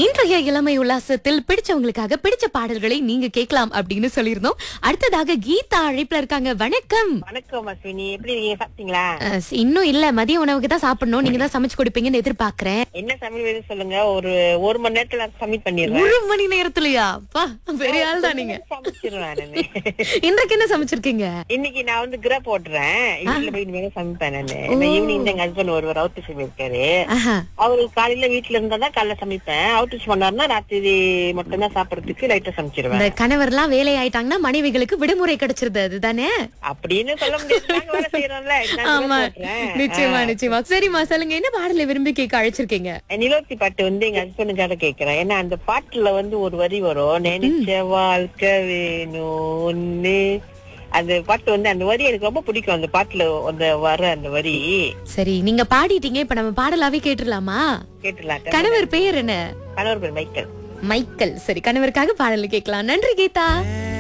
இன்றைய இளமை உல்லாசத்தில் பிடிச்சவங்களுக்காக பிடிச்ச பாடல்களை நீங்க கேட்கலாம் அப்படின்னு சொல்லியிருந்தோம் அடுத்ததாக கீதா அழைப்புல இருக்காங்க வணக்கம் வணக்கம் அஸ்வினி எப்படி இருக்கீங்க சாப்பிட்டீங்களா அஹ், இன்னும் இல்ல மதிய உணவுக்கு தான் சாப்பிடணும் நீங்க தான் சமைச்சு கொடுப்பீங்கன்னு எதிர்பார்க்கறேன் என்ன சமையல் வேணும் சொல்லுங்க ஒரு ஒரு மணி நேரத்துல சப்மிட் பண்ணிடுறேன் ஒரு மணி நேரத்திலயா அப்பா பெரிய ஆள் தான் நீங்க சமைச்சிருவேன் நானு. இன்றைக்கு என்ன சமைச்சிருக்கீங்க இன்னைக்கு நான் வந்து கிரா போடுறேன் வீட்டுல போய் இனிமேல் சமைப்பேன் நானு ஈவினிங் எங்க ஹஸ்பண்ட் ஒருவர் அவுட் ரிச் இருக்காரு ஆஹா. அவரு காலையில வீட்டுல இருந்தா தான் காலைல சமைப்பேன் அவுட் ரிச் பண்ணாருன்னா ராத்திரி மட்டும் தான் சாப்பிடறதுக்கு லைட்டா சமைச்சிருவேன் இந்த கணவர்லாம் வேலை ஆயிட்டாங்கன்னா மனைவிகளுக்கு விடுமுறை கிடைச்சிருது அதுதானே அப்படின்னு சொல்ல முடியாது நாங்க வேலை செய்யறோம்ல நான் grill ஆமா போடுறேன். நிச்சயமா நிச்சயமா சரிம்மா சொல்லுங்க என்ன பாடலை விரும்பி கேட்க அழைச்சிருக்கீங்க நிலோத்தி பாட்டு வந்து எங்க ஹஸ்பண்டுக்காக கேக்குறேன் ஏன்னா அந்த பாட்டுல வந்து ஒரு வரி வரும் நினைச்ச வாழ்க்கை வேணும் ஒண்ணு அந்த பாட்டு வந்து அந்த வரி எனக்கு ரொம்ப பிடிக்கும் அந்த பாட்டுல அந்த வர அந்த வரி சரி நீங்க பாடிட்டீங்க இப்ப நம்ம பாடலாவே கேட்டுடலாமா கேட்டுலாம் கணவர் பெயர் என்ன கணவர் பேர் மைக்கேல் மைக்கேல் சரி கணவருக்காக பாடல் கேட்கலாம் நன்றி கீதா